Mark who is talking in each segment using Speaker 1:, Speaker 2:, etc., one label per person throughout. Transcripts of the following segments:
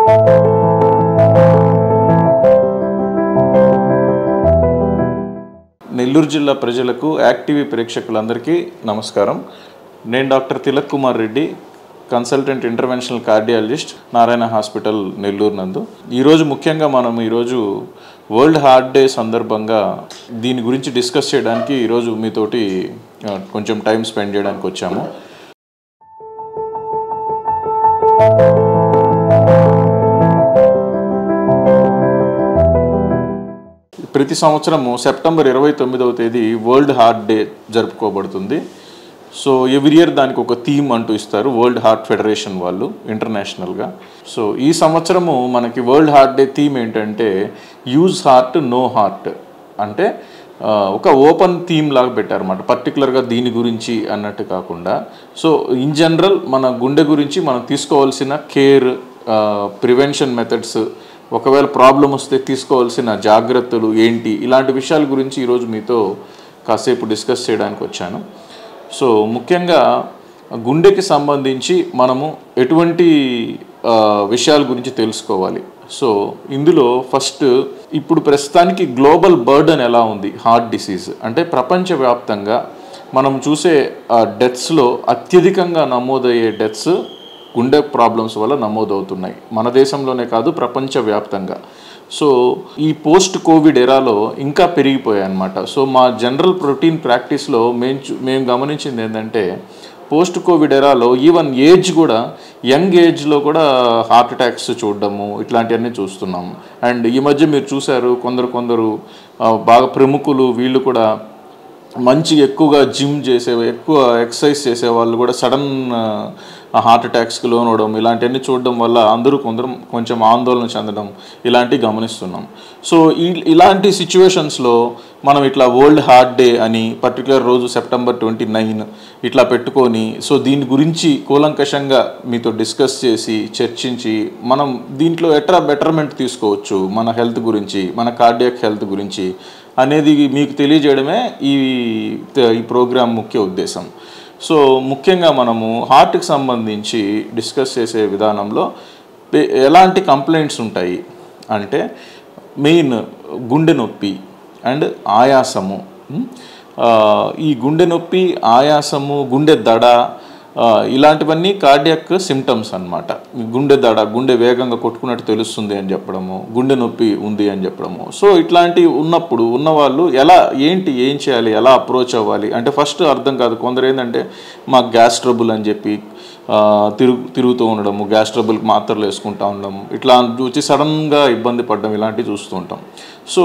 Speaker 1: నెల్లూరు జిల్లా ప్రజలకు యాక్టివ్ ప్రేక్షకులందరికీ నమస్కారం నేను doctor Tilak Kumar Reddy consultant interventional cardiologist Narayana hospital Nellore నందు ఈరోజు ముఖ్యంగా మనం ఈరోజు వరల్డ్ హార్ట్ డే సందర్భంగా దీని గురించి డిస్కస్ చేయడానికి ఈరోజు మీతోటి ఆ, కొంచెం టైం స్పెండ్ చేయడానికి వచ్చాము ప్రతి సంవత్సరము సెప్టెంబర్ ఇరవై తొమ్మిదవ తేదీ వరల్డ్ హార్ట్ డే జరుపుకోబడుతుంది సో ఎవ్రీ ఇయర్ దానికి ఒక థీమ్ అంటూ ఇస్తారు వరల్డ్ హార్ట్ ఫెడరేషన్ వాళ్ళు ఇంటర్నేషనల్గా సో ఈ సంవత్సరము మనకి వరల్డ్ హార్ట్ డే థీమ్ ఏంటంటే యూజ్ హార్ట్ నో హార్ట్ అంటే ఆ, ఒక ఓపెన్ థీమ్ లాగా పెట్టారన్నమాట పర్టికులర్గా దీని గురించి అన్నట్టు కాకుండా సో ఇన్ జనరల్ మన గుండె గురించి మనం తీసుకోవాల్సిన కేర్ ప్రివెన్షన్ మెథడ్స్ ఒకవేళ ప్రాబ్లం వస్తే తీసుకోవాల్సిన జాగ్రత్తలు ఏంటి ఇలాంటి విషయాల గురించి ఈరోజు మీతో కాసేపు డిస్కస్ చేయడానికి వచ్చాను సో ముఖ్యంగా గుండెకి సంబంధించి మనము ఎటువంటి ఆ, విషయాల గురించి తెలుసుకోవాలి సో ఇందులో ఫస్ట్ ఇప్పుడు ప్రస్తుతానికి గ్లోబల్ బర్డన్ ఎలా ఉంది హార్ట్ డిసీజ్ అంటే ప్రపంచవ్యాప్తంగా మనం చూసే డెత్స్లో అత్యధికంగా నమోదయ్యే డెత్స్ గుండె ప్రాబ్లమ్స్ వల్ల నమోదవుతున్నాయి మన దేశంలోనే కాదు ప్రపంచవ్యాప్తంగా సో ఈ పోస్ట్ కోవిడ్ ఎరాలో ఇంకా పెరిగిపోయాయి అన్నమాట సో మా జనరల్ ప్రోటీన్ ప్రాక్టీస్లో మేము చూ- మేము గమనించింది ఏంటంటే పోస్ట్ కోవిడ్ ఎరాలో ఈవెన్ ఏజ్ కూడా యంగ్ ఏజ్లో కూడా హార్ట్ అటాక్స్ చూడడము ఇట్లాంటివన్నీ చూస్తున్నాం అండ్ ఈ మధ్య మీరు చూశారు కొందరు కొందరు ఆ, బాగా ప్రముఖులు వీళ్ళు కూడా మంచి ఎక్కువగా జిమ్ చేసే ఎక్కువ ఎక్సర్సైజ్ చేసే వాళ్ళు కూడా సడన్ హార్ట్ అటాక్స్కి లోనవడం ఇలాంటివన్నీ చూడడం వల్ల అందరూ కొందరం కొంచెం ఆందోళన చెందడం ఇలాంటివి గమనిస్తున్నాం సో ఈ ఇలాంటి సిచ్యువేషన్స్లో మనం ఇట్లా వరల్డ్ హార్ట్ డే అని పర్టికులర్ రోజు సెప్టెంబర్ ట్వంటీ నైన్ ఇట్లా పెట్టుకొని సో దీని గురించి కూలంకషంగా మీతో డిస్కస్ చేసి చర్చించి మనం దీంట్లో ఎట్లా బెటర్మెంట్ తీసుకోవచ్చు మన హెల్త్ గురించి మన కార్డియాక్ హెల్త్ గురించి అనేది మీకు తెలియజేయడమే ఈ ఈ ప్రోగ్రాం ముఖ్య ఉద్దేశం సో ముఖ్యంగా మనము హార్ట్కి సంబంధించి డిస్కస్ చేసే విధానంలో పే- ఎలాంటి కంప్లైంట్స్ ఉంటాయి అంటే మెయిన్ గుండె నొప్పి అండ్ ఆయాసము ఉమ్, ఆ, ఈ గుండె నొప్పి ఆయాసము గుండె దడ ఆ, ఇలాంటివన్నీ కార్డియక్ సిమ్టమ్స్ అన్నమాట గుండె దడ గుండె వేగంగా కొట్టుకున్నట్టు తెలుస్తుంది అని చెప్పడము గుండె నొప్పి ఉంది అని చెప్పడము సో ఇట్లాంటివి ఉన్నప్పుడు ఉన్నవాళ్ళు ఎలా ఏంటి ఏం చేయాలి ఎలా అప్రోచ్ అవ్వాలి అంటే ఫస్ట్ అర్థం కాదు కొందరు ఏంటంటే మాకు గ్యాస్ ట్రబుల్ అని చెప్పి ఆ, తిరుగు తిరుగుతూ ఉండడము గ్యాస్ ట్రబుల్కి మాత్రలు వేసుకుంటూ ఉండడం ఇట్లా చూసి సడన్గా ఇబ్బంది పడడం ఇలాంటివి చూస్తూ ఉంటాం సో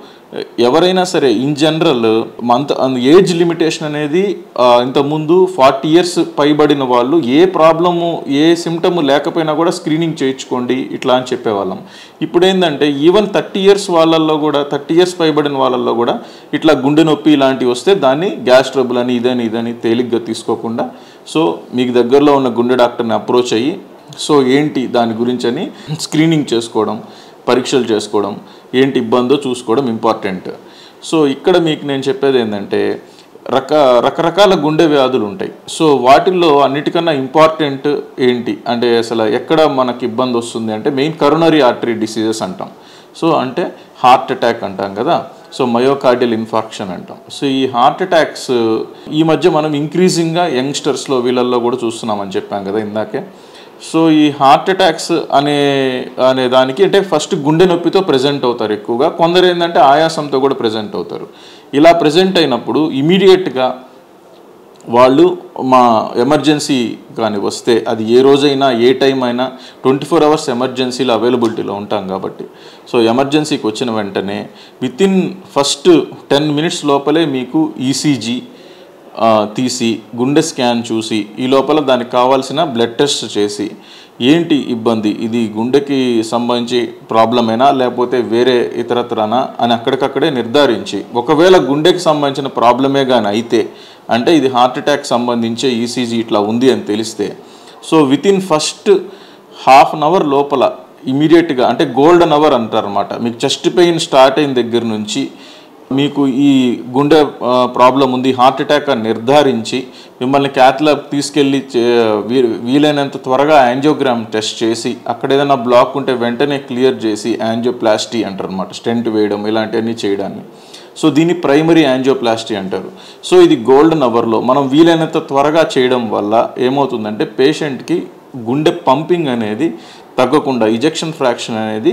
Speaker 1: ఎవరైనా సరే in general month age limitation అనేది ఆ, ఇంతకుముందు ఫార్టీ ఇయర్స్ పైబడిన వాళ్ళు ఏ ప్రాబ్లము ఏ సిమ్టమ్ లేకపోయినా కూడా స్క్రీనింగ్ చేయించుకోండి ఇట్లా అని చెప్పేవాళ్ళం ఇప్పుడు ఏంటంటే ఈవెన్ థర్టీ ఇయర్స్ వాళ్ళల్లో కూడా థర్టీ ఇయర్స్ పైబడిన వాళ్ళల్లో కూడా ఇట్లా గుండె నొప్పి ఇలాంటివి వస్తే దాన్ని గ్యాస్ ట్రబుల్ అని ఇదని ఇదని తేలిగ్గా తీసుకోకుండా సో మీకు దగ్గరలో ఉన్న గుండె డాక్టర్ని అప్రోచ్ అయ్యి సో ఏంటి దాని గురించి అని స్క్రీనింగ్ చేసుకోవడం పరీక్షలు చేసుకోవడం ఏంటి ఇబ్బందో చూసుకోవడం ఇంపార్టెంట్ సో ఇక్కడ మీకు నేను చెప్పేది ఏంటంటే రక రకరకాల గుండె వ్యాధులు ఉంటాయి సో వాటిల్లో అన్నిటికన్నా ఇంపార్టెంట్ ఏంటి అంటే అసలు ఎక్కడ మనకి ఇబ్బంది వస్తుంది అంటే మెయిన్ కరోనరీ ఆర్టరీ డిసీజెస్ అంటాం సో అంటే హార్ట్ అటాక్ అంటాం కదా సో మయోకార్డియల్ ఇన్ఫాక్షన్ అంటాం సో ఈ హార్ట్ అటాక్స్ ఈ మధ్య మనం ఇంక్రీజింగ్గా యంగ్స్టర్స్లో వీళ్ళల్లో కూడా చూస్తున్నామని చెప్పాం కదా ఇందాకే సో ఈ హార్ట్ అటాక్స్ అనే అనే దానికి అంటే ఫస్ట్ గుండె నొప్పితో ప్రజెంట్ అవుతారు ఎక్కువగా కొందరు ఏంటంటే ఆయాసంతో కూడా ప్రజెంట్ అవుతారు ఇలా ప్రజెంట్ అయినప్పుడు ఇమీడియట్గా వాళ్ళు మా ఎమర్జెన్సీ కానీ వస్తే అది ఏ రోజైనా ఏ టైం అయినా ట్వంటీ ఫోర్ అవర్స్ ఎమర్జెన్సీలో అవైలబిలిటీలో ఉంటాం కాబట్టి సో ఎమర్జెన్సీకి వచ్చిన వెంటనే within first ten minutes లోపలే మీకు ఈసీజీ తీసి గుండె స్కాన్ చూసి ఈ లోపల దానికి కావాల్సిన బ్లడ్ టెస్ట్ చేసి ఏంటి ఇబ్బంది ఇది గుండెకి సంబంధించి ప్రాబ్లమేనా లేకపోతే వేరే ఇతరత్రానా అని అక్కడికక్కడే నిర్ధారించి ఒకవేళ గుండెకి సంబంధించిన ప్రాబ్లమే కానీ అయితే అంటే ఇది హార్ట్ అటాక్ సంబంధించే ఈసీజీ ఇట్లా ఉంది అని తెలిస్తే so within first half an hour లోపల ఇమీడియట్గా అంటే గోల్డెన్ అవర్ అంటారనమాట మీకు చెస్ట్ పెయిన్ స్టార్ట్ అయిన దగ్గర నుంచి మీకు ఈ గుండె ప్రాబ్లం ఉంది హార్ట్ అటాక్ అని నిర్ధారించి మిమ్మల్ని క్యాథ్లాబ్ తీసుకెళ్ళి చే- వీ- వీలైనంత త్వరగా యాంజియోగ్రామ్ టెస్ట్ చేసి అక్కడ ఏదైనా బ్లాక్ ఉంటే వెంటనే క్లియర్ చేసి యాంజియోప్లాస్టీ అంటారు అనమాట స్టెంట్ వేయడం ఇలాంటివన్నీ చేయడాన్ని సో దీన్ని ప్రైమరీ యాంజియోప్లాస్టీ అంటారు సో ఇది గోల్డెన్ అవర్లో మనం వీలైనంత త్వరగా చేయడం వల్ల ఏమవుతుందంటే పేషెంట్కి గుండె పంపింగ్ అనేది తగ్గకుండా ఇజెక్షన్ ఫ్రాక్షన్ అనేది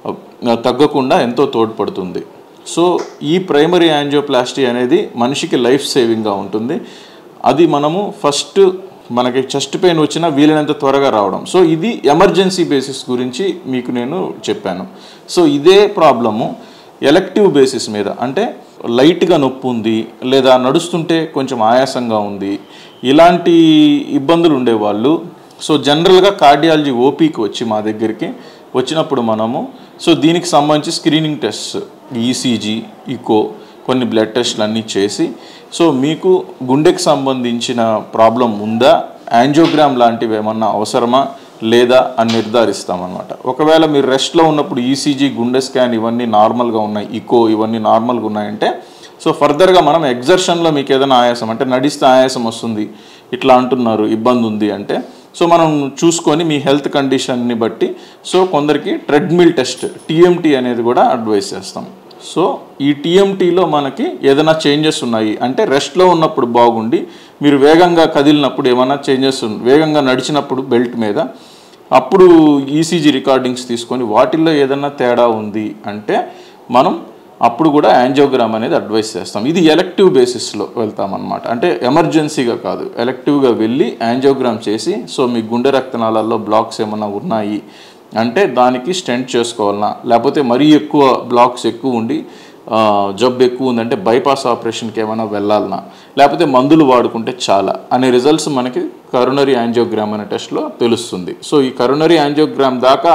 Speaker 1: ఆ, తగ్గకుండా ఎంతో తోడ్పడుతుంది సో ఈ ప్రైమరీ యాంజియోప్లాస్టీ అనేది మనిషికి లైఫ్ సేవింగ్గా ఉంటుంది అది మనము ఫస్ట్ మనకి చెస్ట్ పెయిన్ వచ్చినా వీలైనంత త్వరగా రావడం సో ఇది ఎమర్జెన్సీ బేసిస్ గురించి మీకు నేను చెప్పాను సో ఇదే ప్రాబ్లము ఎలక్టివ్ బేసిస్ మీద అంటే లైట్గా నొప్పి ఉంది లేదా నడుస్తుంటే కొంచెం ఆయాసంగా ఉంది ఇలాంటి ఇబ్బందులు ఉండేవాళ్ళు సో జనరల్గా కార్డియాలజీ ఓపీకి వచ్చి మా దగ్గరికి వచ్చినప్పుడు మనము సో దీనికి సంబంధించి స్క్రీనింగ్ టెస్ట్ ఈసీజీ ఇకో కొన్ని బ్లడ్ టెస్ట్లు అన్నీ చేసి సో మీకు గుండెకి సంబంధించిన ప్రాబ్లం ఉందా యాంజియోగ్రామ్ లాంటివి ఏమన్నా అవసరమా లేదా అని నిర్ధారిస్తామన్నమాట ఒకవేళ మీరు రెస్ట్లో ఉన్నప్పుడు ఈసీజీ గుండె స్కాన్ ఇవన్నీ నార్మల్గా ఉన్నాయి ఇకో ఇవన్నీ నార్మల్గా ఉన్నాయంటే సో ఫర్దర్గా మనం ఎగ్జర్షన్లో మీకు ఏదైనా ఆయాసం అంటే నడిస్తే ఆయాసం వస్తుంది ఇట్లా అంటున్నారు ఇబ్బంది ఉంది అంటే సో మనం చూసుకొని మీ హెల్త్ కండిషన్ని బట్టి సో కొందరికి ట్రెడ్మిల్ టెస్ట్ టీఎంటీ అనేది కూడా అడ్వైస్ చేస్తాం సో ఈ టీఎంటీలో మనకి ఏదైనా చేంజెస్ ఉన్నాయి అంటే రెస్ట్లో ఉన్నప్పుడు బాగుండి మీరు వేగంగా కదిలినప్పుడు ఏమైనా చేంజెస్ వేగంగా నడిచినప్పుడు బెల్ట్ మీద అప్పుడు ఈసీజీ రికార్డింగ్స్ తీసుకొని వాటిల్లో ఏదైనా తేడా ఉంది అంటే మనం అప్పుడు కూడా యాంజియోగ్రామ్ అనేది అడ్వైస్ చేస్తాం ఇది ఎలక్టివ్ బేసిస్లో వెళ్తామన్నమాట అంటే ఎమర్జెన్సీగా కాదు ఎలక్టివ్గా వెళ్ళి యాంజియోగ్రామ్ చేసి సో మీ గుండె రక్తనాళాల్లో బ్లాక్స్ ఏమైనా ఉన్నాయి అంటే దానికి స్టెంట్ చేసుకోవాలన్నా లేకపోతే మరీ ఎక్కువ బ్లాక్స్ ఎక్కువ ఉండి ఆ, జబ్బు ఎక్కువ ఉందంటే బైపాస్ ఆపరేషన్కి ఏమైనా వెళ్ళాలన్నా లేకపోతే మందులు వాడుకుంటే చాలా అనే రిజల్ట్స్ మనకి కరోనరీ యాంజియోగ్రామ్ అనే టెస్ట్లో తెలుస్తుంది సో ఈ కరోనరీ యాంజియోగ్రామ్ దాకా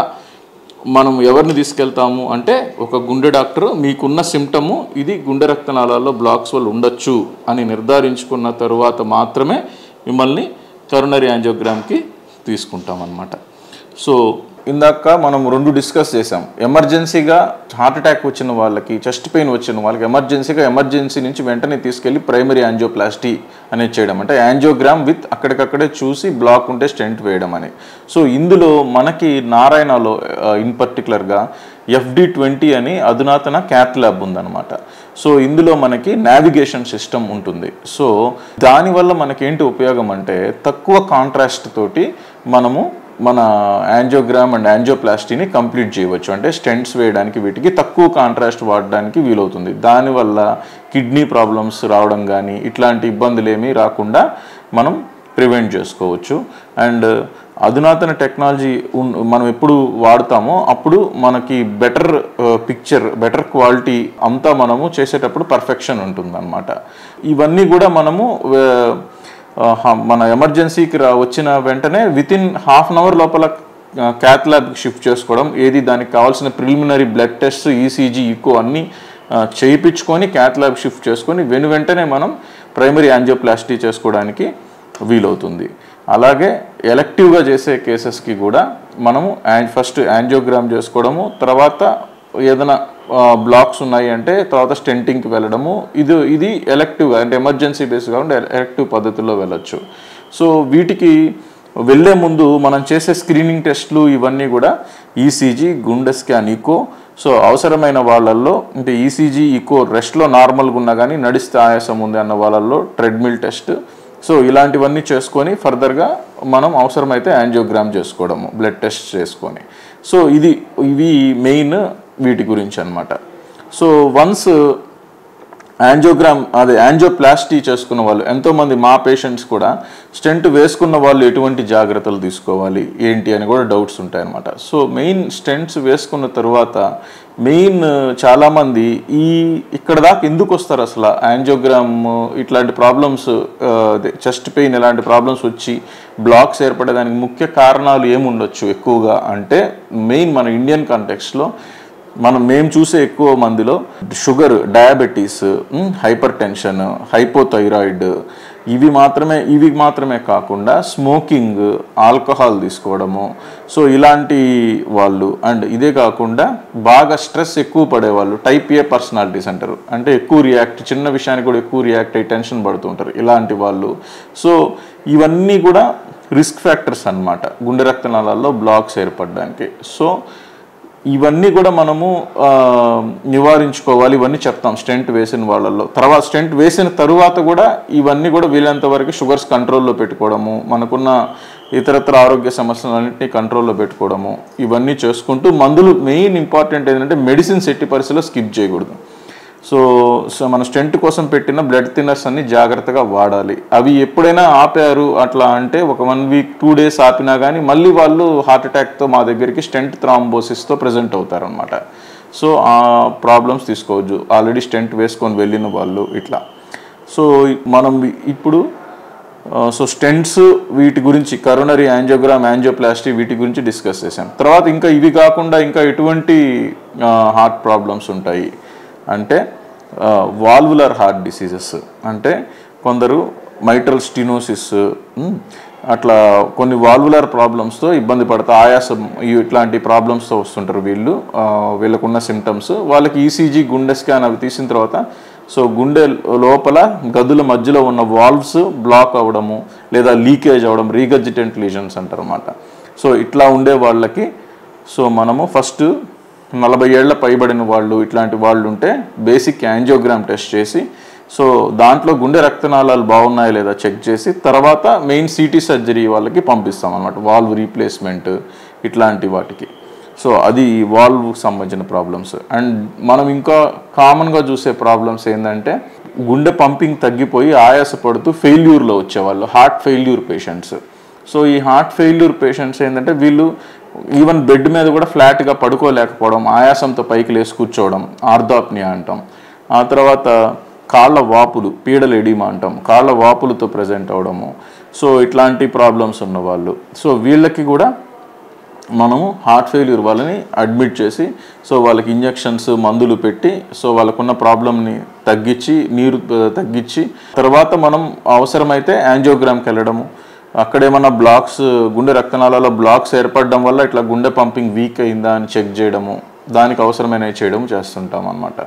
Speaker 1: మనం ఎవరిని తీసుకెళ్తాము అంటే ఒక గుండె డాక్టర్ మీకున్న సిమ్టము ఇది గుండె రక్తనాళాల్లో బ్లాక్స్ వల్ల ఉండొచ్చు అని నిర్ధారించుకున్న తరువాత మాత్రమే మిమ్మల్ని కరోనరీ యాంజియోగ్రామ్కి తీసుకుంటాం అన్నమాట సో ఇందాక మనం రెండు డిస్కస్ చేసాం ఎమర్జెన్సీగా హార్ట్ అటాక్ వచ్చిన వాళ్ళకి చెస్ట్ పెయిన్ వచ్చిన వాళ్ళకి ఎమర్జెన్సీగా ఎమర్జెన్సీ నుంచి వెంటనే తీసుకెళ్ళి ప్రైమరీ యాంజియోప్లాస్టీ అనేది చేయడం అంటే యాంజియోగ్రామ్ విత్ అక్కడికక్కడే చూసి బ్లాక్ ఉంటే స్టెంట్ వేయడం అని సో ఇందులో మనకి నారాయణలో ఇన్ పర్టికులర్గా ఎఫ్డి ట్వంటీ అని అధునాతన క్యాత్ ల్యాబ్ ఉందన్నమాట సో ఇందులో మనకి నావిగేషన్ సిస్టమ్ ఉంటుంది సో దానివల్ల మనకి ఏంటి ఉపయోగం అంటే తక్కువ కాంట్రాస్ట్ తోటి మనము మన యాంజియోగ్రామ్ అండ్ యాంజియోప్లాస్టీని కంప్లీట్ చేయవచ్చు అంటే స్టెంట్స్ వేయడానికి వీటికి తక్కువ కాంట్రాస్ట్ వాడడానికి వీలవుతుంది దానివల్ల కిడ్నీ ప్రాబ్లమ్స్ రావడం కానీ ఇట్లాంటి ఇబ్బందులు ఏమీ రాకుండా మనం ప్రివెంట్ చేసుకోవచ్చు అండ్ అధునాతన టెక్నాలజీ ఉన్ మనం ఎప్పుడు వాడతామో అప్పుడు మనకి బెటర్ పిక్చర్ బెటర్ క్వాలిటీ అంతా మనము చేసేటప్పుడు పర్ఫెక్షన్ ఉంటుందన్నమాట ఇవన్నీ కూడా మనము ఆ, హ- మన ఎమర్జెన్సీకి రా వచ్చిన వెంటనే within half an hour లోపల క్యాత్ ల్యాబ్కి షిఫ్ట్ చేసుకోవడం ఏది దానికి కావాల్సిన preliminary blood test ECG echo అన్నీ ఆ, చేయించుకొని క్యాత్ ల్యాబ్ షిఫ్ట్ చేసుకొని వెను వెంటనే మనం ప్రైమరీ యాంజియోప్లాస్టీ చేసుకోవడానికి వీలవుతుంది అలాగే ఎలక్టివ్గా చేసే కేసెస్కి కూడా మనము యాన్ ఫస్ట్ యాంజియోగ్రామ్ చేసుకోవడము తర్వాత ఏదైనా బ్లాక్స్ ఉన్నాయి అంటే తర్వాత స్టెంటింగ్కి వెళ్ళడము ఇది ఇది ఎలక్టివ్గా అంటే ఎమర్జెన్సీ బేస్ కాకుండా ఎలక్టివ్ పద్ధతిలో వెళ్ళొచ్చు సో వీటికి వెళ్ళే ముందు మనం చేసే స్క్రీనింగ్ టెస్ట్లు ఇవన్నీ కూడా ఈసీజీ గుండె స్కాన్ ఈకో సో అవసరమైన వాళ్ళల్లో అంటే ఈసీజీ ఈకో రెస్ట్లో నార్మల్గా ఉన్నా కానీ నడిస్తే ఆయాసం ఉంది అన్న వాళ్ళల్లో ట్రెడ్మిల్ టెస్ట్ సో ఇలాంటివన్నీ చేసుకొని ఫర్దర్గా మనం అవసరమైతే యాంజియోగ్రామ్ చేసుకోవడము బ్లడ్ టెస్ట్ చేసుకొని సో ఇది ఇవి మెయిన్ వీటి గురించి అన్నమాట సో వన్స్ యాంజియోగ్రామ్ అదే యాంజియోప్లాస్టీ చేసుకున్న వాళ్ళు ఎంతోమంది మా పేషెంట్స్ కూడా స్టెంట్ వేసుకున్న వాళ్ళు ఎటువంటి జాగ్రత్తలు తీసుకోవాలి ఏంటి అని కూడా డౌట్స్ ఉంటాయన్నమాట సో మెయిన్ స్టెంట్స్ వేసుకున్న తర్వాత మెయిన్ చాలామంది ఈ ఇక్కడ దాకా ఎందుకు వస్తారు అసలు యాంజియోగ్రామ్ ఇట్లాంటి ప్రాబ్లమ్స్ చెస్ట్ పెయిన్ ఇలాంటి ప్రాబ్లమ్స్ వచ్చి బ్లాక్స్ ఏర్పడేదానికి ముఖ్య కారణాలు ఏముండొచ్చు ఎక్కువగా అంటే మెయిన్ మన ఇండియన్ కాంటెక్స్లో మనం మేము చూసే ఎక్కువ మందిలో sugar diabetes hypertension hypothyroid ఇవి మాత్రమే ఇవి మాత్రమే కాకుండా స్మోకింగ్ ఆల్కహాల్ తీసుకోవడము సో ఇలాంటి వాళ్ళు అండ్ ఇదే కాకుండా బాగా స్ట్రెస్ ఎక్కువ పడేవాళ్ళు టైప్ ఏ పర్సనాలిటీస్ అంటారు అంటే ఎక్కువ రియాక్ట్ చిన్న విషయానికి కూడా ఎక్కువ రియాక్ట్ అయ్యి టెన్షన్ పడుతుంటారు ఇలాంటి వాళ్ళు సో ఇవన్నీ కూడా రిస్క్ ఫ్యాక్టర్స్ అన్నమాట గుండె రక్తనాళాల్లో బ్లాక్స్ ఏర్పడడానికి సో ఇవన్నీ కూడా మనము ఆ, నివారించుకోవాలి ఇవన్నీ చెప్తాం స్టెంట్ వేసిన వాళ్ళల్లో తర్వాత స్టెంట్ వేసిన తరువాత కూడా ఇవన్నీ కూడా వీలైనంత వరకు షుగర్స్ కంట్రోల్లో పెట్టుకోవడము మనకున్న ఇతరత్ర ఆరోగ్య సమస్యలన్నింటినీ కంట్రోల్లో పెట్టుకోవడము ఇవన్నీ చేసుకుంటూ మందులు మెయిన్ ఇంపార్టెంట్ ఏంటంటే మెడిసిన్స్ ఎట్టి పరిస్థితుల్లో స్కిప్ చేయకూడదు సో సో మన స్టెంట్ కోసం పెట్టిన బ్లడ్ థిన్నర్స్ అన్ని జాగ్రత్తగా వాడాలి అవి ఎప్పుడైనా ఆపారు అట్లా అంటే ఒక వన్ వీక్ టూ డేస్ ఆపినా కానీ మళ్ళీ వాళ్ళు హార్ట్ అటాక్తో మా దగ్గరికి స్టెంట్ థ్రాంబోసిస్తో ప్రజెంట్ అవుతారనమాట సో ఆ ప్రాబ్లమ్స్ తీసుకోవచ్చు ఆల్రెడీ స్టెంట్ వేసుకొని వెళ్ళిన వాళ్ళు ఇట్లా సో మనం ఇప్పుడు ఆ, సో స్టెంట్స్ వీటి గురించి కరోనరీ యాంజియోగ్రామ్ యాంజియోప్లాస్టీ వీటి గురించి డిస్కస్ చేశాం తర్వాత ఇంకా ఇవి కాకుండా ఇంకా ఎటువంటి హార్ట్ ప్రాబ్లమ్స్ ఉంటాయి అంటే వాల్వులర్ హార్ట్ డిసీజెస్ అంటే కొందరు మైట్రల్ స్టినోసిస్ అట్లా కొన్ని వాల్వులర్ ప్రాబ్లమ్స్తో ఇబ్బంది పడతా ఆయాసం ఈ- ఇట్లాంటి ప్రాబ్లమ్స్తో వస్తుంటారు వీళ్ళు ఆ, వీళ్ళకున్న సిమ్టమ్స్ వాళ్ళకి ఈసీజీ గుండె స్కాన్ అవి తీసిన తర్వాత సో గుండె లోపల గదుల మధ్యలో ఉన్న వాల్వ్స్ బ్లాక్ అవ్వడము లేదా లీకేజ్ అవ్వడం రీగజిటెంట్ లీజన్స్ అంటారు అన్నమాట సో ఇట్లా ఉండే వాళ్ళకి సో మనము ఫస్ట్ నలభై ఏళ్ల పైబడిన వాళ్ళు ఇట్లాంటి వాళ్ళు ఉంటే బేసిక్ యాంజియోగ్రామ్ టెస్ట్ చేసి సో దాంట్లో గుండె రక్తనాళాలు బాగున్నాయా లేదా చెక్ చేసి తర్వాత మెయిన్ సిటీ సర్జరీ వాళ్ళకి పంపిస్తాం అనమాట వాల్వ్ రీప్లేస్మెంట్ ఇట్లాంటి వాటికి సో అది వాల్వ్కి సంబంధించిన ప్రాబ్లమ్స్ అండ్ మనం ఇంకా కామన్గా చూసే ప్రాబ్లమ్స్ ఏంటంటే గుండె పంపింగ్ తగ్గిపోయి ఆయాసపడుతూ ఫెయిల్యూర్లో వచ్చేవాళ్ళు హార్ట్ ఫెయిల్యూర్ పేషెంట్స్ సో ఈ హార్ట్ ఫెయిల్యూర్ పేషెంట్స్ ఏంటంటే వీళ్ళు ఈవెన్ బెడ్ మీద కూడా ఫ్లాట్గా పడుకోలేకపోవడం ఆయాసంతో పైకి లేసి కూర్చోవడం ఆర్థాప్నియా అంటాం ఆ తర్వాత కాళ్ళ వాపులు పీడల ఎడిమా అంటాం కాళ్ళ వాపులతో ప్రజెంట్ అవడము సో ఇట్లాంటి ప్రాబ్లమ్స్ ఉన్న వాళ్ళు సో వీళ్ళకి కూడా మనము హార్ట్ ఫెయిల్యూర్ వాళ్ళని అడ్మిట్ చేసి సో వాళ్ళకి ఇంజెక్షన్స్ మందులు పెట్టి సో వాళ్ళకున్న ప్రాబ్లమ్ని తగ్గించి నీరు ఆ, తగ్గించి తర్వాత మనం అవసరమైతే యాంజియోగ్రామ్కి వెళ్ళడము అక్కడేమన్నా బ్లాక్స్ గుండె రక్తనాళాలో బ్లాక్స్ ఏర్పడడం వల్ల ఇట్లా గుండె పంపింగ్ వీక్ అయిందా అని చెక్ చేయడము దానికి అవసరమైనవి చేయడం చేస్తుంటాం అన్నమాట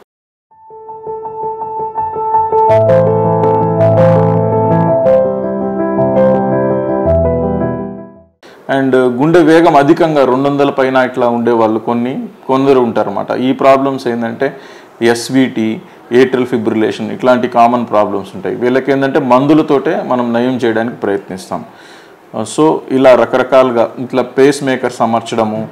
Speaker 1: అండ్ గుండె వేగం అధికంగా రెండు వందల పైన ఇట్లా ఉండే వాళ్ళు కొన్ని కొందరు ఉంటారన్నమాట ఈ ప్రాబ్లమ్స్ ఏంటంటే ఎస్విటి ఏట్రల్ ఫిబ్రిలేషన్ ఇట్లాంటి కామన్ ప్రాబ్లమ్స్ ఉంటాయి వీళ్ళకి ఏంటంటే మందులతోటే మనం నయం చేయడానికి ప్రయత్నిస్తాం సో ఇలా రకరకాలుగా ఇట్లా పేస్ మేకర్స్ అమర్చడము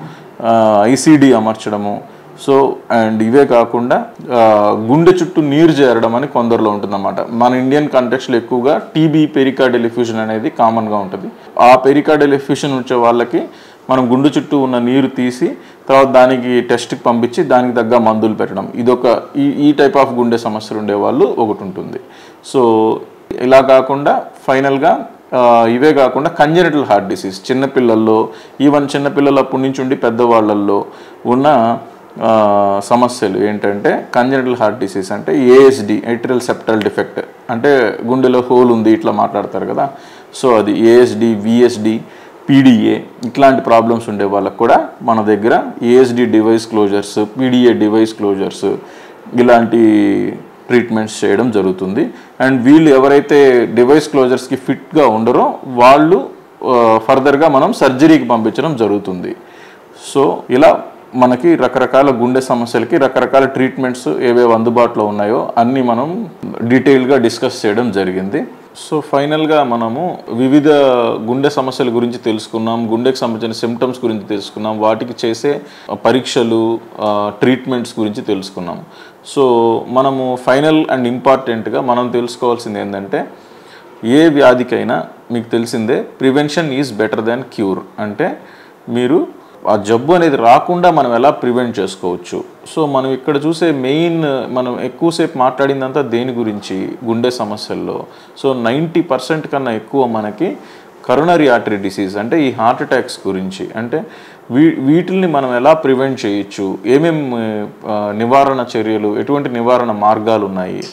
Speaker 1: ఐసీడీ అమర్చడము సో అండ్ ఇవే కాకుండా ఆ, గుండె చుట్టూ నీరు చేరడం అని కొందరిలో ఉంటుందన్నమాట మన ఇండియన్ కంటెక్స్లో ఎక్కువగా టీబీ పెరికార్డియల్ ఎఫ్యూషన్ అనేది కామన్గా ఉంటుంది ఆ పెరికార్డియల్ ఎఫ్యూషన్ వచ్చే వాళ్ళకి మనం గుండె చుట్టూ ఉన్న నీరు తీసి తర్వాత దానికి టెస్ట్కి పంపించి దానికి తగ్గ మందులు పెట్టడం ఇదొక ఈ ఈ టైప్ ఆఫ్ గుండె సమస్యలు ఉండే వాళ్ళు ఒకటి ఉంటుంది సో ఇలా కాకుండా ఫైనల్గా ఆ, ఇవే కాకుండా కంజెనిటల్ హార్ట్ డిసీజ్ చిన్నపిల్లల్లో ఈవెన్ చిన్నపిల్లల అప్పటి నుంచి ఉండి పెద్దవాళ్ళల్లో ఉన్న ఆ, సమస్యలు ఏంటంటే కంజెనిటల్ హార్ట్ డిసీజ్ అంటే ఏఎస్డి ఎట్రియల్ సెప్టల్ డిఫెక్ట్ అంటే గుండెలో హోల్ ఉంది ఇట్లా మాట్లాడతారు కదా సో అది ఏఎస్డి విఎస్డి పీడిఏ ఇట్లాంటి ప్రాబ్లమ్స్ ఉండే వాళ్ళకు కూడా మన దగ్గర ASD device closures PDA device closures ఇలాంటి ట్రీట్మెంట్స్ చేయడం జరుగుతుంది అండ్ వీళ్ళు ఎవరైతే డివైస్ క్లోజర్స్కి ఫిట్గా ఉండరో వాళ్ళు ఫర్దర్గా మనం సర్జరీకి పంపించడం జరుగుతుంది సో ఇలా మనకి రకరకాల గుండె సమస్యలకి రకరకాల ట్రీట్మెంట్స్ ఏవేవి అందుబాటులో ఉన్నాయో అన్నీ మనం డీటెయిల్గా డిస్కస్ చేయడం జరిగింది సో ఫైనల్గా మనము వివిధ గుండె సమస్యల గురించి తెలుసుకున్నాం గుండెకి సంబంధించిన సిమ్టమ్స్ గురించి తెలుసుకున్నాం వాటికి చేసే పరీక్షలు ట్రీట్మెంట్స్ గురించి తెలుసుకున్నాం సో మనము ఫైనల్ అండ్ ఇంపార్టెంట్గా మనం తెలుసుకోవాల్సింది ఏంటంటే ఏ వ్యాధికైనా మీకు తెలిసిందే prevention is better than cure అంటే మీరు ఆ జబ్బు అనేది రాకుండా మనం ఎలా ప్రివెంట్ చేసుకోవచ్చు సో మనం ఇక్కడ చూసే మెయిన్ మనం ఎక్కువసేపు మాట్లాడిందంతా దేని గురించి గుండె సమస్యల్లో సో నైంటీ పర్సెంట్ కన్నా ఎక్కువ మనకి కరోనరీ ఆర్టరీ డిసీజ్ అంటే ఈ హార్ట్ అటాక్స్ గురించి అంటే వీ వీటిల్ని మనం ఎలా ప్రివెంట్ చేయొచ్చు ఏమేం ఆ, నివారణ చర్యలు ఎటువంటి నివారణ మార్గాలు ఉన్నాయి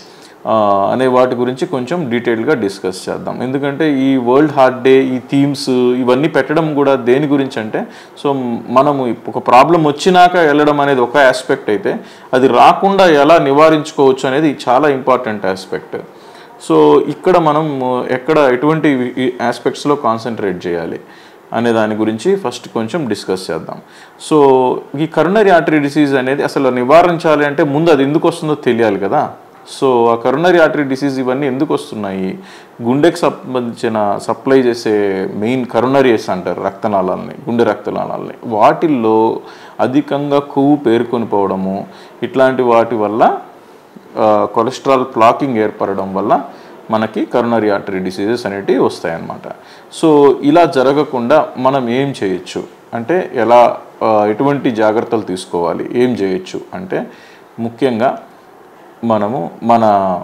Speaker 1: ఆ, అనే వాటి గురించి కొంచెం డీటెయిల్గా డిస్కస్ చేద్దాం ఎందుకంటే ఈ వరల్డ్ హార్ట్ డే ఈ థీమ్స్ ఇవన్నీ పెట్టడం కూడా దేని గురించి అంటే సో మనము ఒక ప్రాబ్లం వచ్చినాక వెళ్ళడం అనేది ఒక ఆస్పెక్ట్ అయితే అది రాకుండా ఎలా నివారించుకోవచ్చు అనేది చాలా ఇంపార్టెంట్ ఆస్పెక్ట్ సో ఇక్కడ మనం ఎక్కడ ఎటువంటి ఆస్పెక్ట్స్లో కాన్సన్ట్రేట్ చేయాలి అనే దాని గురించి ఫస్ట్ కొంచెం డిస్కస్ చేద్దాం సో ఈ కరోనరీ ఆర్టరీ డిసీజ్ అనేది అసలు నివారించాలి అంటే ముందు అది ఎందుకు వస్తుందో తెలియాలి కదా సో ఆ కరోనరీ ఆర్టరీ డిసీజ్ ఇవన్నీ ఎందుకు వస్తున్నాయి గుండెకి సంబంధించిన సప్లై చేసే మెయిన్ కరోనరీస్ అంటారు రక్తనాళాలని గుండె రక్తనాళాలని వాటిల్లో అధికంగా కొవ్వు పేరుకొని పోవడము ఇట్లాంటి వాటి వల్ల ఆ, కొలెస్ట్రాల్ ప్లాకింగ్ ఏర్పడడం వల్ల మనకి కరోనరీ ఆర్టరీ డిసీజెస్ అనేటివి వస్తాయన్నమాట సో ఇలా జరగకుండా మనం ఏం చేయొచ్చు అంటే ఎలా ఆ, ఎటువంటి జాగ్రత్తలు తీసుకోవాలి ఏం చేయొచ్చు అంటే ముఖ్యంగా మనము మన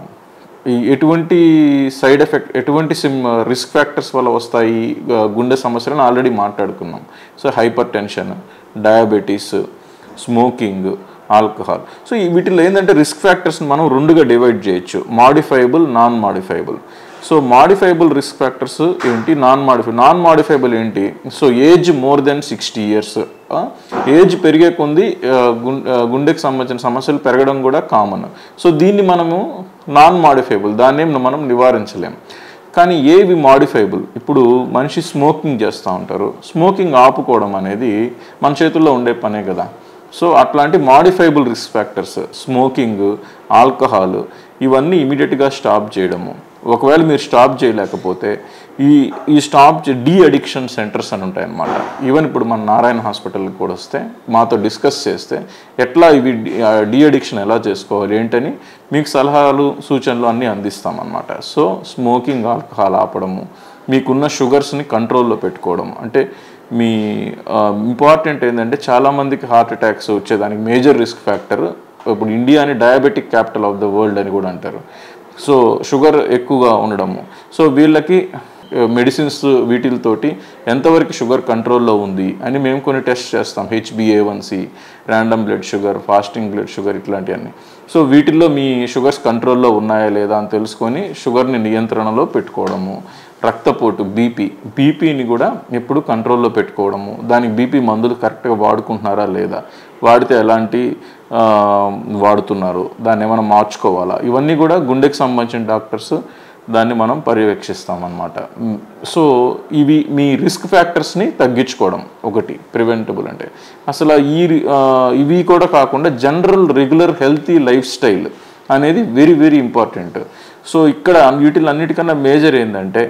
Speaker 1: ఈ ఎటువంటి సైడ్ ఎఫెక్ట్ ఎటువంటి సిమ్ రిస్క్ ఫ్యాక్టర్స్ వల్ల వస్తాయి ఆ, గుండె సమస్యలను ఆల్రెడీ మాట్లాడుకున్నాం so hypertension diabetes smoking alcohol so ఈ వీటిలో ఏంటంటే రిస్క్ ఫ్యాక్టర్స్ని మనం రెండుగా డివైడ్ చేయొచ్చు modifiable non modifiable so modifiable risk factors ఏంటి నాన్ మాడిఫై నాన్ మాడిఫైబుల్ ఏంటి so age more than sixty years age పెరిగే కొంది ఆ, గుం- ఆ, గుండెకి సంబంధించిన సమస్యలు పెరగడం కూడా కామన్ సో దీన్ని మనము నాన్ మాడిఫైబుల్ దాన్ని ఏం మనం నివారించలేం కానీ ఏవి మాడిఫైబుల్ ఇప్పుడు మనిషి స్మోకింగ్ చేస్తూ ఉంటారు స్మోకింగ్ ఆపుకోవడం అనేది మన చేతుల్లో ఉండే పనే కదా సో అట్లాంటి modifiable risk factors smoking alcohol ఇవన్నీ ఇమీడియట్గా స్టాప్ చేయడము ఒకవేళ మీరు స్టాప్ చేయలేకపోతే ఈ ఈ స్టాప్ డీ అడిక్షన్ సెంటర్స్ అని ఉంటాయి అన్నమాట ఈవెన్ ఇప్పుడు మన నారాయణ హాస్పిటల్కి కూడా వస్తే మాతో డిస్కస్ చేస్తే ఎట్లా ఇవి డీ అడిక్షన్ ఎలా చేసుకోవాలి ఏంటని మీకు సలహాలు సూచనలు అన్నీ అందిస్తామన్నమాట సో స్మోకింగ్ ఆల్కహాల్ ఆపడము మీకున్న షుగర్స్ని కంట్రోల్లో పెట్టుకోవడం అంటే మీ ఇంపార్టెంట్ ఏంటంటే చాలామందికి హార్ట్ అటాక్స్ వచ్చేదానికి మేజర్ రిస్క్ ఫ్యాక్టర్ ఇప్పుడు ఇండియాని diabetic capital of the world అని కూడా అంటారు సో షుగర్ ఎక్కువగా ఉండడము సో వీళ్ళకి మెడిసిన్స్ వీటితోటి ఎంతవరకు షుగర్ కంట్రోల్లో ఉంది అని మేము కొన్ని టెస్ట్ చేస్తాం HbA one c random blood sugar fasting blood sugar ఇట్లాంటివన్నీ సో వీటిల్లో మీ షుగర్స్ కంట్రోల్లో ఉన్నాయా లేదా అని తెలుసుకొని షుగర్ని నియంత్రణలో పెట్టుకోవడము రక్తపోటు బీపీ బీపీని కూడా ఎప్పుడు కంట్రోల్లో పెట్టుకోవడము దానికి బీపీ మందులు కరెక్ట్గా వాడుకుంటున్నారా లేదా వాడితే ఎలాంటి ఆ, వాడుతున్నారు దాన్ని ఏమైనా మార్చుకోవాలా ఇవన్నీ కూడా గుండెకి సంబంధించిన డాక్టర్స్ దాన్ని మనం పర్యవేక్షిస్తామన్నమాట మ్, సో ఇవి మీ రిస్క్ ఫ్యాక్టర్స్ని తగ్గించుకోవడం ఒకటి ప్రివెంటబుల్ అంటే అసలు ఈ రి- ఆ, ఇవి కూడా కాకుండా general regular healthy lifestyle అనేది వెరీ వెరీ ఇంపార్టెంట్ సో ఇక్కడ వీటిలన్నిటికన్నా మేజర్ ఏంటంటే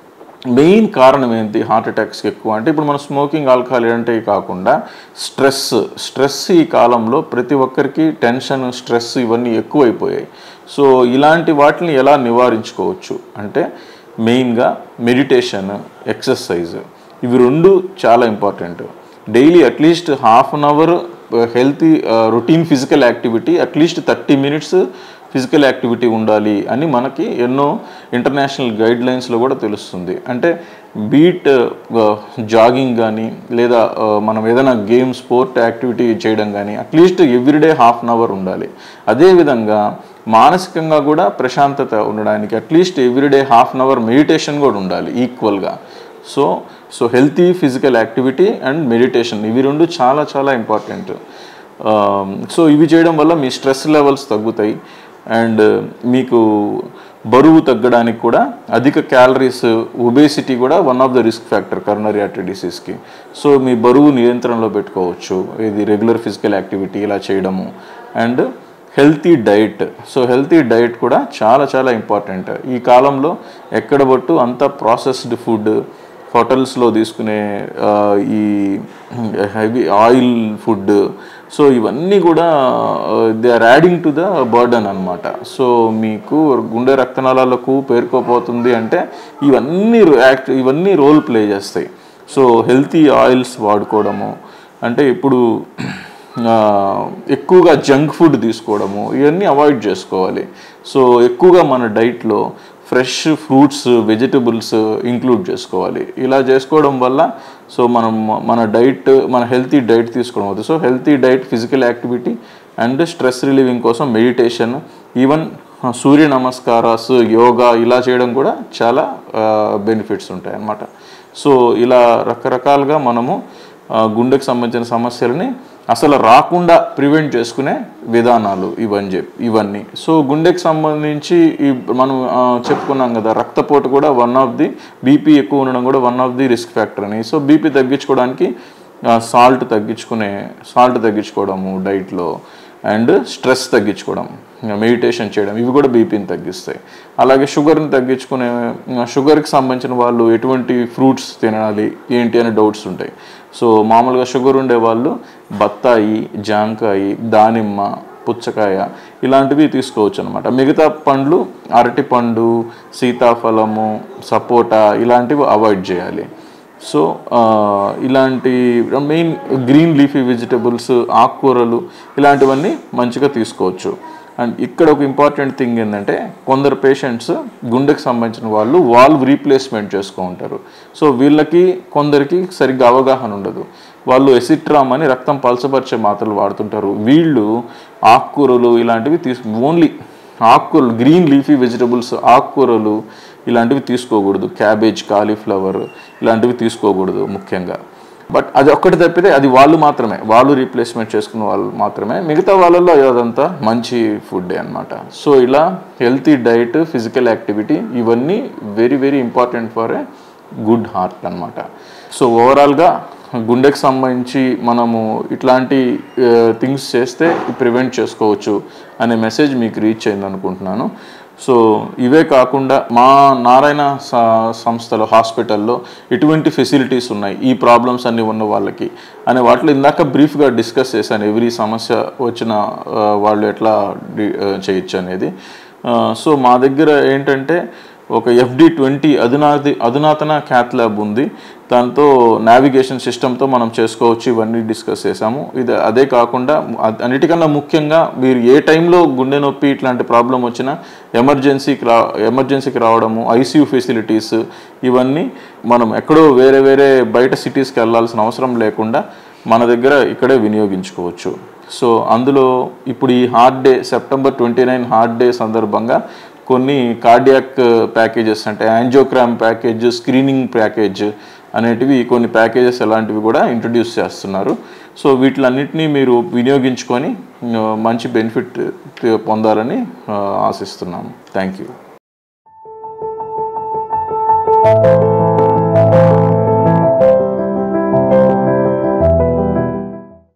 Speaker 1: మెయిన్ కారణం ఏంటి హార్ట్ అటాక్స్కి ఎక్కువ అంటే ఇప్పుడు మనం స్మోకింగ్ ఆల్కహాల్ అంటే కాకుండా స్ట్రెస్ స్ట్రెస్ ఈ కాలంలో ప్రతి ఒక్కరికి టెన్షన్ స్ట్రెస్ ఇవన్నీ ఎక్కువైపోయాయి సో ఇలాంటి వాటిని ఎలా నివారించుకోవచ్చు అంటే మెయిన్గా మెడిటేషన్ ఎక్సర్సైజ్ ఇవి రెండు చాలా important daily at least half an hour healthy routine physical activity at least thirty minutes physical activity ఉండాలి అని మనకి ఎన్నో ఇంటర్నేషనల్ గైడ్ లైన్స్లో కూడా తెలుస్తుంది అంటే బీట్ జాగింగ్ కానీ లేదా ఆ, మనం ఏదైనా గేమ్ స్పోర్ట్ యాక్టివిటీ చేయడం కానీ at least everyday half an hour ఉండాలి అదేవిధంగా మానసికంగా కూడా ప్రశాంతత ఉండడానికి at least everyday half an hour meditation కూడా ఉండాలి ఈక్వల్గా so so healthy physical activity and meditation ఇవి రెండు చాలా చాలా ఇంపార్టెంట్ సో ఇవి చేయడం వల్ల మీ స్ట్రెస్ లెవెల్స్ తగ్గుతాయి అండ్ మీకు బరువు తగ్గడానికి కూడా అధిక క్యాలరీస్ ఒబేసిటీ కూడా one of the risk factor coronary artery డిసీజ్కి సో మీ బరువు నియంత్రణలో పెట్టుకోవచ్చు ఇది రెగ్యులర్ ఫిజికల్ యాక్టివిటీ ఇలా చేయడము and healthy diet so healthy diet కూడా చాలా చాలా ఇంపార్టెంట్ ఈ కాలంలో ఎక్కడ బట్టు అంత ప్రాసెస్డ్ ఫుడ్ హోటల్స్లో తీసుకునే ఆ, ఈ హెవీ ఆయిల్ ఫుడ్ సో ఇవన్నీ కూడా they are adding to the burden అనమాట సో మీకు గుండె రక్తనాళాలకు పేరుకోపోతుంది అంటే ఇవన్నీ యాక్ట్ ఇవన్నీ రోల్ ప్లే చేస్తాయి సో హెల్తీ ఆయిల్స్ వాడుకోవడము అంటే ఇప్పుడు ఆ, ఎక్కువగా జంక్ ఫుడ్ తీసుకోవడము ఇవన్నీ అవాయిడ్ చేసుకోవాలి సో ఎక్కువగా మన డైట్లో ఫ్రెష్ ఫ్రూట్స్ వెజిటబుల్స్ ఇంక్లూడ్ చేసుకోవాలి ఇలా చేసుకోవడం వల్ల సో మనం మన డైట్ మన హెల్తీ డైట్ తీసుకోవడం అవుతుంది so healthy diet physical activity and stress relieving కోసం మెడిటేషన్ ఈవెన్ ఆ, సూర్య నమస్కారాస్ యోగా ఇలా చేయడం కూడా చాలా బెనిఫిట్స్ ఉంటాయి అన్నమాట సో ఇలా రకరకాలుగా మనము ఆ, గుండెకు సంబంధించిన సమస్యలని అసలు రాకుండా ప్రివెంట్ చేసుకునే విధానాలు ఇవన్నీ చెప్పి ఇవన్నీ సో గుండెకి సంబంధించి ఈ మనం ఆ, చెప్పుకున్నాం కదా రక్తపోటు కూడా వన్ ఆఫ్ ది బీపీ ఎక్కువ ఉండడం కూడా one of the risk factor అని సో బీపీ తగ్గించుకోవడానికి సాల్ట్ తగ్గించుకునే సాల్ట్ తగ్గించుకోవడము డైట్లో అండ్ స్ట్రెస్ తగ్గించుకోవడం మెడిటేషన్ చేయడం ఇవి కూడా బీపీని తగ్గిస్తాయి అలాగే షుగర్ని తగ్గించుకునే షుగర్కి సంబంధించిన వాళ్ళు ఎటువంటి ఫ్రూట్స్ తినాలి ఏంటి అనే డౌట్స్ ఉంటాయి సో మామూలుగా షుగర్ ఉండే వాళ్ళు బత్తాయి జాంకాయి దానిమ్మ పుచ్చకాయ ఇలాంటివి తీసుకోవచ్చు అనమాట మిగతా పండ్లు అరటి పండు సీతాఫలము సపోటా ఇలాంటివి అవాయిడ్ చేయాలి సో ఆ, ఇలాంటి మెయిన్ గ్రీన్ లీఫీ వెజిటబుల్స్ ఆకుకూరలు ఇలాంటివన్నీ మంచిగా తీసుకోవచ్చు అండ్ ఇక్కడ ఒక ఇంపార్టెంట్ థింగ్ ఏంటంటే కొందరు పేషెంట్స్ గుండెకి సంబంధించిన వాళ్ళు వాల్వ్ రీప్లేస్మెంట్ చేసుకో ఉంటారు సో వీళ్ళకి కొందరికి సరిగ్గా అవగాహన ఉండదు వాళ్ళు ఎసిట్రామ్ అని రక్తం పలచపరిచే మాత్రలు వాడుతుంటారు వీళ్ళు ఆకుకూరలు ఇలాంటివి తీసు ఓన్లీ ఆకుకూరలు గ్రీన్ లీఫీ వెజిటబుల్స్ ఆకుకూరలు ఇలాంటివి తీసుకోకూడదు క్యాబేజ్ కాలీఫ్లవర్ ఇలాంటివి తీసుకోకూడదు ముఖ్యంగా బట్ అది ఒక్కటి తప్పితే అది వాళ్ళు మాత్రమే వాళ్ళు రీప్లేస్మెంట్ చేసుకున్న వాళ్ళు మాత్రమే మిగతా వాళ్ళల్లో అదంతా మంచి ఫుడ్ అన్నమాట సో ఇలా హెల్తీ డైట్ ఫిజికల్ యాక్టివిటీ ఇవన్నీ very very important for a good heart అన్నమాట సో ఓవరాల్గా గుండెకి సంబంధించి మనము ఇట్లాంటి థింగ్స్ చేస్తే ప్రివెంట్ చేసుకోవచ్చు అనే మెసేజ్ మీకు రీచ్ అయింది అనుకుంటున్నాను సో ఇవే కాకుండా మా నారాయణ స- సంస్థలో హాస్పిటల్లో ఎటువంటి ఫెసిలిటీస్ ఉన్నాయి ఈ ప్రాబ్లమ్స్ అన్నీ ఉన్న వాళ్ళకి అనే వాటిలో ఇందాక బ్రీఫ్గా డిస్కస్ చేశాను ఎవరీ సమస్య వచ్చిన ఆ, వాళ్ళు ఎట్లా డి- ఆ, చేయొచ్చు అనేది ఆ, సో మా దగ్గర ఏంటంటే ఒక ఎఫ్డి ట్వంటీ అధునాది అధునాతన క్యాత్ ల్యాబ్ ఉంది దాంతో నావిగేషన్ సిస్టమ్తో మనం చేసుకోవచ్చు ఇవన్నీ డిస్కస్ చేసాము ఇది అదే కాకుండా అ- అన్నిటికన్నా ముఖ్యంగా మీరు ఏ టైంలో గుండె నొప్పి ఇట్లాంటి ప్రాబ్లం వచ్చినా ఎమర్జెన్సీకి రా ఎమర్జెన్సీకి రావడము ఐసీయూ ఫెసిలిటీస్ ఇవన్నీ మనం ఎక్కడో వేరే వేరే బయట సిటీస్కి వెళ్ళాల్సిన అవసరం లేకుండా మన దగ్గర ఇక్కడే వినియోగించుకోవచ్చు సో అందులో ఇప్పుడు ఈ heart day September twenty nine heart day సందర్భంగా కొన్ని కార్డియాక్ ప్యాకేజెస్ అంటే యాంజియోగ్రామ్ ప్యాకేజ్ స్క్రీనింగ్ ప్యాకేజ్ అనేటివి కొన్ని ప్యాకేజెస్ అలాంటివి కూడా ఇంట్రడ్యూస్ చేస్తున్నారు సో వీటిలన్నిటినీ మీరు వినియోగించుకొని ఆ, మంచి బెనిఫిట్ పొందాలని ఆ, ఆశిస్తున్నాము థ్యాంక్ యూ